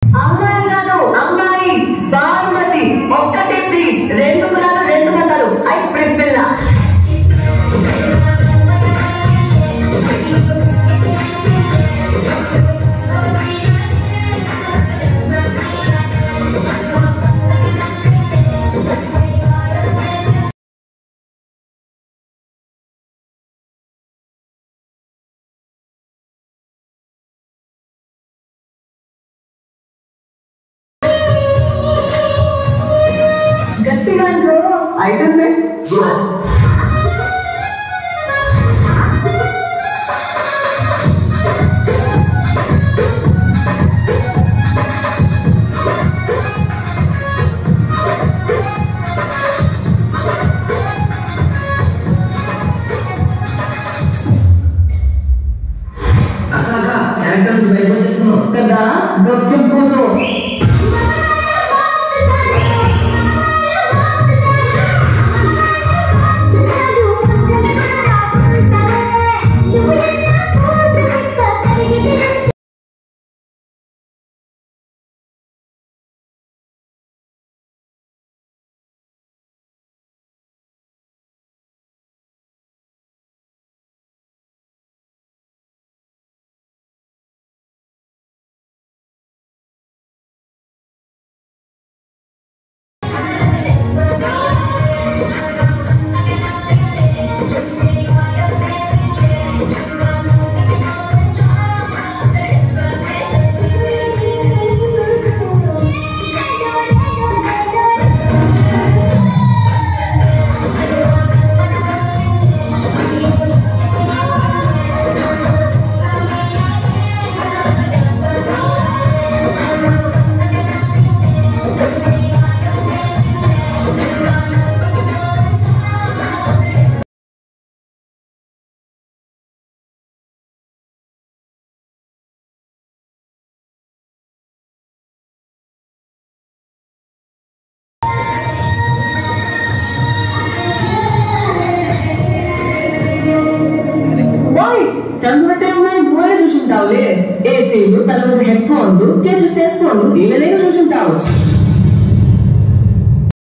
అమ్మాయి గారు అమ్మాయి భానుమతి ఒక్కటే ప్లీజ్ రెండు కులాలు రెండు వందలు ఐ ప్రిపిల్ల గట్టిగా అనుకో అయిపోయింది అక్క అక్క క్యారెక్టర్ బయట వచ్చేస్తున్నావు కదా గొప్పం కూసో ఓయ్ చంద్రమతి అమ్మాయి నువ్వే చూసుంటావులే ఏసీలు తలకు హెడ్ ఫోన్లు చేతులు సెల్ ఫోన్లు వీళ్ళనే చూసుంటావు